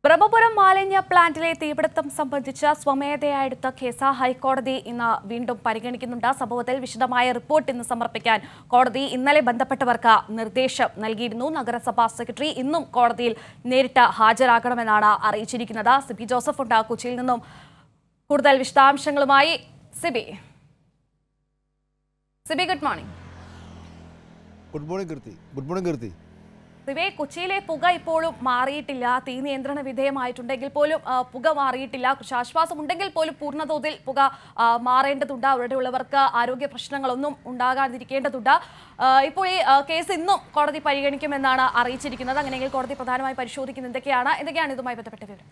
ബ്രഹ്മപുരം മാലിന്യ പ്ലാന്റിലെ തീപിടുത്തം സംബന്ധിച്ച് സ്വമേധയാ എടുത്ത കേസ് ഹൈക്കോടതി ഇന്ന് വീണ്ടും പരിഗണിക്കുന്നുണ്ട് സംഭവത്തിൽ വിശദമായ റിപ്പോർട്ട് ഇന്ന് സമർപ്പിക്കാൻ കോടതി ഇന്നലെ ബന്ധപ്പെട്ടവർക്ക് നിർദ്ദേശം നൽകിയിരുന്നു നഗരസഭാ സെക്രട്ടറി ഇന്നും കോടതിയിൽ നേരിട്ട് ഹാജരാകണമെന്നാണ് അറിയിച്ചിരിക്കുന്നത് സിബി ജോസഫ് ഉണ്ട് കൊച്ചിയിൽ നിന്നും കൂടുതൽ വിശദാംശങ്ങളുമായി Sibi Sibi good morning good morning Keerthi good morning Keerthi Sibi കൊച്ചിയിലെ പുക ഇപ്പോഴും മാറിയിട്ടില്ല തീ നിയന്ത്രണ വിധേയമായിട്ടുണ്ടെങ്കിൽ പോലും ആ, പുക മാറിയിട്ടില്ല കുറച്ച് ആശ്വാസം ഉണ്ടെങ്കിൽ പോലും പൂർണ്ണതോതിൽ പുക ആ, മാറേണ്ടതുണ്ട് അവിടെ ഉള്ളവർക്ക് ആരോഗ്യ പ്രശ്നങ്ങളൊന്നും ഉണ്ടാകാതിരിക്കേണ്ടതുണ്ട് ആ, ഇപ്പോൾ ഈ ആ, കേസ് ഇന്നും കോടതി പരിഗണിക്കുമെന്നാണ് അറിയിച്ചിരിക്കുന്നത് അങ്ങനെയെങ്കിൽ കോടതി പ്രധാനമായി പരിശോധിക്കുന്നത് എന്തൊക്കെയാണ് എന്തൊക്കെയാണ് ഇതുമായി ബന്ധപ്പെട്ട വിവരം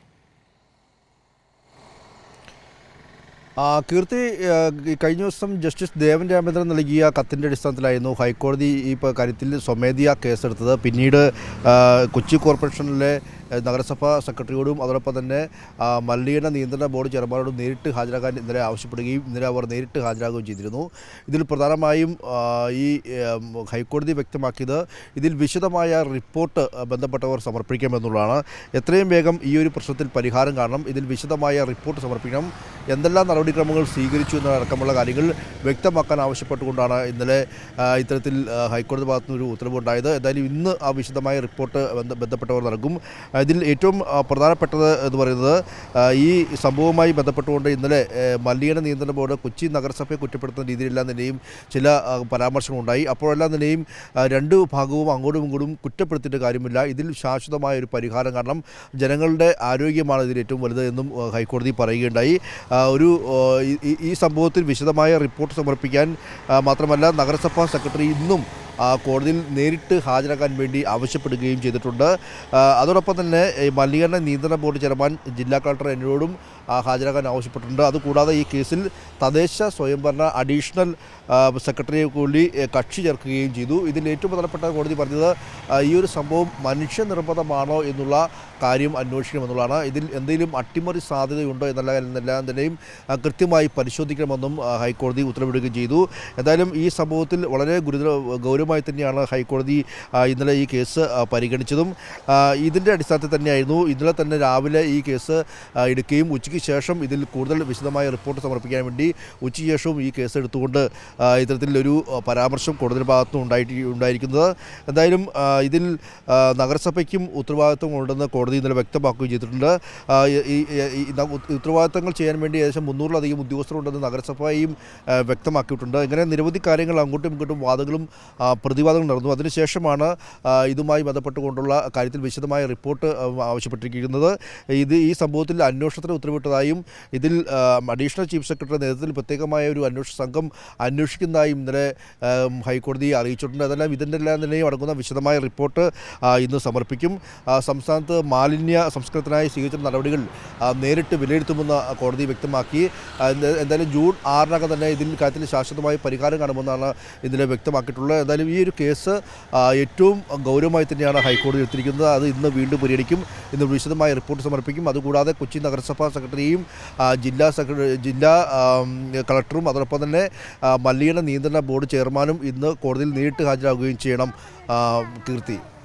ആ, കീർത്തി ആ, ഈ കഴിഞ്ഞ ദിവസം ജസ്റ്റിസ് ദേവൻ രാമേന്ദ്രൻ നൽകിയ കത്തിൻ്റെ അടിസ്ഥാനത്തിലായിരുന്നു ഹൈക്കോടതി ഈ പ- കാര്യത്തിൽ സ്വമേധിയ കേസെടുത്തത് പിന്നീട് ആ, കൊച്ചി കോർപ്പറേഷനിലെ ആ, നഗരസഭാ സെക്രട്ടറിയോടും അതോടൊപ്പം തന്നെ ആ, മലിനീകരണ നിയന്ത്രണ ബോർഡ് ചെയർമാനോടും നേരിട്ട് ഹാജരാക്കാൻ ഇന്നലെ ആവശ്യപ്പെടുകയും ഇന്നലെ അവർ നേരിട്ട് ഹാജരാകുകയും ചെയ്തിരുന്നു ഇതിൽ പ്രധാനമായും ആ, ഈ ഏം, ഹൈക്കോടതി വ്യക്തമാക്കിയത് ഇതിൽ വിശദമായ റിപ്പോർട്ട് ആ, ബന്ധപ്പെട്ടവർ സമർപ്പിക്കാമെന്നുള്ളതാണ് എത്രയും വേഗം ഈ ഒരു പ്രശ്നത്തിൽ പരിഹാരം കാണണം ഇതിൽ വിശദമായ റിപ്പോർട്ട് സമർപ്പിക്കണം എന്തെല്ലാം നടപടിക്രമങ്ങൾ സ്വീകരിച്ചു എന്നതടക്കമുള്ള കാര്യങ്ങൾ വ്യക്തമാക്കാൻ ആവശ്യപ്പെട്ടുകൊണ്ടാണ് ഇന്നലെ ആ, ഇത്തരത്തിൽ ആ, ഹൈക്കോടതി ഭാഗത്തു നിന്ന് ഒരു ഉത്തരവുണ്ടായത് എന്തായാലും ഇന്ന് ആ വിശദമായ റിപ്പോർട്ട് ബന്ധ- ബന്ധപ്പെട്ടവർ നൽകും ആ, ഇതിൽ ഏറ്റവും ആ, പ്രധാനപ്പെട്ടത് എന്ന് പറയുന്നത് ആ, ഈ സംഭവവുമായി ബന്ധപ്പെട്ടുകൊണ്ട് ഇന്നലെ ഏ, മലിനീകരണ നിയന്ത്രണ ബോർഡ് കൊച്ചി നഗരസഭയെ കുറ്റപ്പെടുത്തുന്ന രീതിയിലെല്ലാം തന്നെയും ചില ആ, പരാമർശങ്ങളുണ്ടായി അപ്പോഴെല്ലാം തന്നെയും ആ, രണ്ട് ഭാഗവും അങ്ങോട്ടും ഇങ്ങോട്ടും കുറ്റപ്പെടുത്തിയിട്ട് കാര്യമില്ല ഇതിൽ ശാശ്വതമായ ഒരു പരിഹാരം കാരണം ജനങ്ങളുടെ ആരോഗ്യമാണ് ഇതിൽ ഏറ്റവും വലുത് എന്നും ആ, ഹൈക്കോടതി പറയുകയുണ്ടായി ആ, ഒരു ആ, ഈ- ഈ- ഈ സംഭവത്തിൽ വിശദമായ റിപ്പോർട്ട് സമർപ്പിക്കാൻ ആ, മാത്രമല്ല നഗരസഭാ സെക്രട്ടറി ഇന്നും ആ, കോടതിയിൽ നേരിട്ട് ഹാജരാക്കാൻ വേണ്ടി ആവശ്യപ്പെടുകയും ചെയ്തിട്ടുണ്ട് ആ, അതോടൊപ്പം തന്നെ ഈ മലിനീകരണ നിയന്ത്രണ ബോർഡ് ചെയർമാൻ ജില്ലാ കളക്ടർ എന്നോടും ആ, ഹാജരാകാൻ ആവശ്യപ്പെട്ടിട്ടുണ്ട് അതുകൂടാതെ ഈ കേസിൽ തദ്ദേശ സ്വയംഭരണ അഡീഷണൽ ആ, സെക്രട്ടറിയെ കൂടി ഏ, കക്ഷി ചേർക്കുകയും ചെയ്തു ഇതിൽ ഏറ്റവും പ്രധാനപ്പെട്ട കോടതി പറഞ്ഞത് ആ, ഈ ഒരു സംഭവം മനുഷ്യനിർമ്മിതമാണോ എന്നുള്ള കാര്യം അന്വേഷിക്കണമെന്നുള്ളതാണ് ഇതിൽ എന്തെങ്കിലും അട്ടിമറി സാധ്യതയുണ്ടോ എന്നുള്ള എല്ലാം തന്നെയും ആ, കൃത്യമായി പരിശോധിക്കണമെന്നും ആ, ഹൈക്കോടതി ഉത്തരവിടുകയും ചെയ്തു എന്തായാലും ഈ സംഭവത്തിൽ വളരെ ഗുരുതര ഗൗരവമായി തന്നെയാണ് ഹൈക്കോടതി ആ, ഇന്നലെ ഈ കേസ് ആ, പരിഗണിച്ചതും ആ, ഇതിൻ്റെ അടിസ്ഥാനത്തിൽ തന്നെയായിരുന്നു ഇന്നലെ തന്നെ രാവിലെ ഈ കേസ് ആ, എടുക്കുകയും ഉച്ചയ്ക്ക് ശേഷം ഇതിൽ കൂടുതൽ വിശദമായ റിപ്പോർട്ട് സമർപ്പിക്കാൻ വേണ്ടി ഉച്ചയ്ക്ക് ശേഷവും ഈ കേസ് എടുത്തുകൊണ്ട് ആ, ഇത്തരത്തിലൊരു ആ, പരാമർശം കോടതി ഭാഗത്തും ഉണ്ടായിട്ട് ഉണ്ടായിരിക്കുന്നത് എന്തായാലും ആ, ഇതിൽ ആ, നഗരസഭയ്ക്കും ഉത്തരവാദിത്വം ഉണ്ടെന്ന് കോടതി ഇന്നലെ വ്യക്തമാക്കുകയും ചെയ്തിട്ടുണ്ട് ആ, ഈ- ഈ- ഈ ന- ഉത്ത- ഉത്തരവാദിത്തങ്ങൾ ചെയ്യാൻ വേണ്ടി ഏകദേശം മുന്നൂറിലധികം ഉദ്യോഗസ്ഥരുണ്ടെന്ന് നഗരസഭയും ആ, വ്യക്തമാക്കിയിട്ടുണ്ട് ഇങ്ങനെ നിരവധി കാര്യങ്ങൾ അങ്ങോട്ടും ഇങ്ങോട്ടും വാദങ്ങളും ആ, പ്രതിവാദങ്ങളും നടന്നു അതിനുശേഷമാണ് ആ, ഇതുമായി ബന്ധപ്പെട്ടുകൊണ്ടുള്ള കാര്യത്തിൽ വിശദമായ റിപ്പോർട്ട് ആ, ആവശ്യപ്പെട്ടിരിക്കുന്നത് ഇത് ഈ സംഭവത്തിൽ അന്വേഷണത്തിന് ഉത്തരവിട്ടതായും ഇതിൽ ആ, അഡീഷണൽ ചീഫ് സെക്രട്ടറിയുടെ നേതൃത്വത്തിൽ പ്രത്യേകമായ ഒരു അന്വേഷണ സംഘം അന്വേഷിക്കുന്നതായും ഇന്നലെ ആം, ഹൈക്കോടതിയെ അറിയിച്ചിട്ടുണ്ട് അതെല്ലാം ഇതിൻ്റെ എല്ലാം തന്നെയും അടങ്ങുന്ന വിശദമായ റിപ്പോർട്ട് ആ, ഇന്ന് സമർപ്പിക്കും ആ, സംസ്ഥാനത്ത് മാലിന്യ സംസ്കരണത്തിനായി സ്വീകരിച്ച നടപടികൾ ആ, നേരിട്ട് വിലയിരുത്തുമെന്ന് കോടതി വ്യക്തമാക്കി ആ, എന്ത- എന്തായാലും ജൂൺ ആറിനകം തന്നെ ഇതിൽ കാര്യത്തിൽ ശാശ്വതമായ പരിഹാരം കാണുമെന്നാണ് ഇന്നലെ വ്യക്തമാക്കിയിട്ടുള്ളത് എന്തായാലും ഈ ഒരു കേസ് ആ, ഏറ്റവും ഗൗരവമായി തന്നെയാണ് ഹൈക്കോടതി എടുത്തിരിക്കുന്നത് അത് ഇന്ന് വീണ്ടും പരിഗണിക്കും ഇന്ന് വിശദമായ റിപ്പോർട്ട് സമർപ്പിക്കും അതുകൂടാതെ കൊച്ചി നഗരസഭാ സെക്രട്ടറിയും ആ, ജില്ലാ സെക്രട്ടറി ജില്ലാ ആം, കളക്ടറും അതോടൊപ്പം തന്നെ ആ, മലിനീകരണ നിയന്ത്രണ ബോർഡ് ചെയർമാനും ഇന്ന് കോടതിയിൽ നേരിട്ട് ഹാജരാകുകയും ചെയ്യണം ആ, കീർത്തി